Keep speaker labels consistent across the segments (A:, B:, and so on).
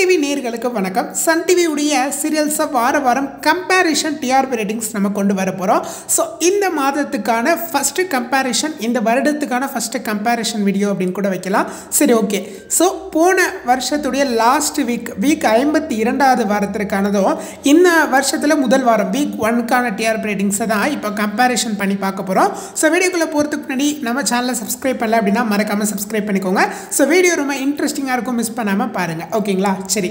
A: TV நேர்களுக்கு வணக்கம் Sun TV உடைய சீரியல்ஸை வார வாரம் கம்பேரிஷன் டிஆர்பி ரேட்டிங்ஸ் நம்ம கொண்டு வர போகிறோம் ஸோ இந்த மாதத்துக்கான ஃபஸ்ட்டு கம்பேரிஷன் இந்த வருடத்துக்கான ஃபஸ்ட்டு கம்பேரிஷன் வீடியோ அப்படின்னு கூட வைக்கலாம் சரி ஓகே ஸோ போன வருஷத்துடைய லாஸ்ட் வீக் வீக் ஐம்பத்தி இரண்டாவது வாரத்திற்கானதும் இந்த வருஷத்தில் முதல் வாரம் வீக் ஒன்க்கான டிஆர்பி ரேட்டிங்ஸை தான் இப்போ கம்பேரிஷன் பண்ணி பார்க்க போகிறோம் ஸோ வீடியோக்குள்ளே போகிறதுக்கு முன்னாடி நம்ம சேனலை சப்ஸ்கிரைப் பண்ணல அப்படின்னா மறக்காமல் சப்ஸ்கிரைப் பண்ணிக்கோங்க ஸோ வீடியோ ரொம்ப இன்ட்ரெஸ்டிங்காக இருக்கும் மிஸ் பண்ணாமல் பாருங்கள் ஓகேங்களா சரி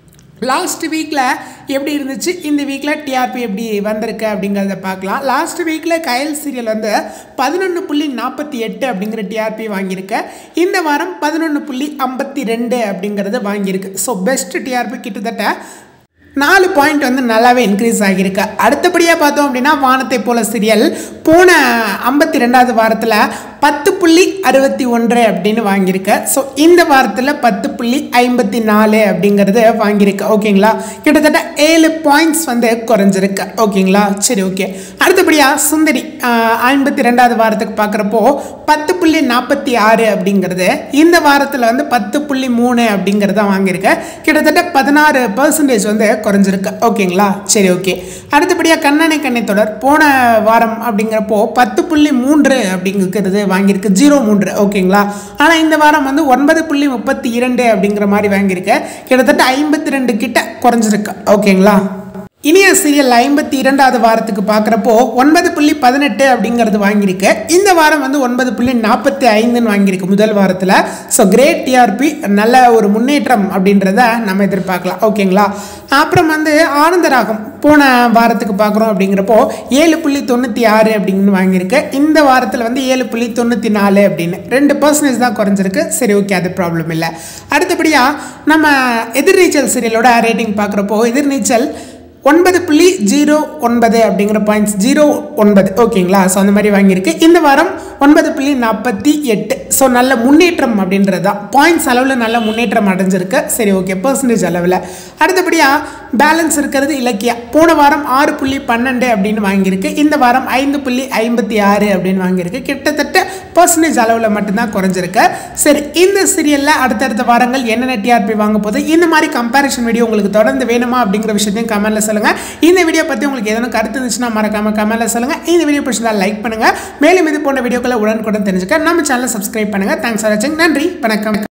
A: லாஸ்ட் வீக்கில் எப்படி இருந்துச்சு இந்த வீக்கில் டிஆர்பி எப்படி வந்திருக்கு அப்படிங்கிறத பார்க்கலாம் லாஸ்ட் வீக்கில் கயல் சீரியல் வந்து பதினொன்று புள்ளி நாற்பத்தி எட்டு அப்படிங்கிற டிஆர்பி வாங்கியிருக்கு இந்த வாரம் பதினொன்று புள்ளி ஐம்பத்தி ரெண்டு அப்படிங்கிறது வாங்கியிருக்கு ஸோ பெஸ்ட் டிஆர்பி கிட்டத்தட்ட நாலு பாயிண்ட் வந்து நல்லாவே இன்க்ரீஸ் ஆகியிருக்கு அடுத்தபடியாக பார்த்தோம் அப்படின்னா வானத்தை போல சீரியல் போன ஐம்பத்தி ரெண்டாவது வாரத்தில் பத்து புள்ளி அறுபத்தி ஒன்று அப்படின்னு வாங்கியிருக்கு ஸோ இந்த வாரத்தில் பத்து புள்ளி ஐம்பத்தி நாலு அப்படிங்கிறது வாங்கியிருக்கு ஓகேங்களா கிட்டத்தட்ட ஏழு பாயிண்ட்ஸ் வந்து குறைஞ்சிருக்கு ஓகேங்களா சரி ஓகே அடுத்தபடியாக சுந்தரி ஐம்பத்தி ரெண்டாவது வாரத்துக்கு பார்க்குறப்போ பத்து புள்ளி நாற்பத்தி ஆறு அப்படிங்கிறது இந்த வாரத்தில் வந்து பத்து புள்ளி மூணு அப்படிங்கிறத வாங்கியிருக்கு கிட்டத்தட்ட பதினாறு பர்சன்டேஜ் வந்து குறைஞ்சிருக்கு ஓகேங்களா சரி ஓகே அடுத்தபடியாக கண்ணனை கண்ணை தொடர் போன வாரம் அப்படிங்கிறப்போ பத்து புள்ளி மூன்று அப்படிங்கிறது வாங்கியிருக்கு ஜீரோ மூன்று ஓகேங்களா ஆனால் இந்த வாரம் வந்து ஒன்பது புள்ளி முப்பத்தி இரண்டு அப்படிங்கிற மாதிரி வாங்கியிருக்கு கிட்டத்தட்ட ஐம்பத்தி ரெண்டு கிட்ட குறைஞ்சிருக்கு ஓகேங்களா இனிய சீரியல் ஐம்பத்தி இரண்டாவது வாரத்துக்கு பார்க்குறப்போ ஒன்பது புள்ளி பதினெட்டு அப்படிங்கிறது வாங்கியிருக்கு இந்த வாரம் வந்து ஒன்பது புள்ளி நாற்பத்தி ஐந்துன்னு வாங்கியிருக்கு முதல் வாரத்தில் ஸோ கிரேட் டிஆர்பி நல்ல ஒரு முன்னேற்றம் அப்படின்றத நம்ம எதிர்பார்க்கலாம் ஓகேங்களா அப்புறம் வந்து ஆனந்தராகம் போன வாரத்துக்கு பார்க்குறோம் அப்படிங்கிறப்போ ஏழு புள்ளி தொண்ணூற்றி ஆறு அப்படின்னு வாங்கியிருக்கு இந்த வாரத்தில் வந்து ஏழு புள்ளி தொண்ணூற்றி நாலு அப்படின்னு ரெண்டு பர்சன்டேஜ் தான் குறைஞ்சிருக்கு சரி ஓகே அது ப்ராப்ளம் இல்லை அடுத்தபடியாக நம்ம எதிர்நீச்சல் சீரியலோட ரேட்டிங் பார்க்குறப்போ எதிர்நீச்சல் ஒன்பது புள்ளி ஜீரோ ஒன்பது அப்படிங்கிற பாயிண்ட்ஸ் ஜீரோ ஒன்பது ஓகேங்களா ஸோ அந்த மாதிரி வாங்கியிருக்கு இந்த வாரம் ஒன்பது புள்ளி நாற்பத்தி எட்டு ஸோ நல்ல முன்னேற்றம் அப்படின்றது தான் பாயிண்ட்ஸ் அளவில் நல்ல முன்னேற்றம் அடைஞ்சிருக்கு சரி ஓகே பர்சன்டேஜ் அளவில் அடுத்தபடியாக பேலன்ஸ் இருக்கிறது இலக்கியா போன வாரம் ஆறு புள்ளி பன்னெண்டு அப்படின்னு வாங்கியிருக்கு இந்த வாரம் ஐந்து புள்ளி ஐம்பத்தி ஆறு அப்படின்னு வாங்கியிருக்கு கிட்டத்தட்ட பர்சன்டேஜ் அளவில் மட்டும்தான் குறைஞ்சிருக்கு சரி இந்த சீரியலில் அடுத்தடுத்த வாரங்கள் என்னென்ன டிஆர்பி வாங்க போகுது இந்த மாதிரி கம்பேரிஷன் வீடியோ உங்களுக்கு தொடர்ந்து வேணுமா அப்படிங்கிற விஷயத்தையும் கமெண்ட்டில் சொல்லுங்கள் இந்த வீடியோ பற்றி உங்களுக்கு எதனா கருத்து இருந்துச்சுன்னா மறக்காம கமெண்ட்டில் சொல்லுங்கள் இந்த வீடியோ பிடிச்சதா லைக் பண்ணுங்கள் மேலும் இது போன்ற வீடியோக்களை உடனுக்குடன் தெரிஞ்சுக்க நம்ம சேனலை சப்ஸ்கிரைப் பண்ணுங்கள் தேங்க்ஸ் ஃபார் வாட்சிங் நன்றி வணக்கம்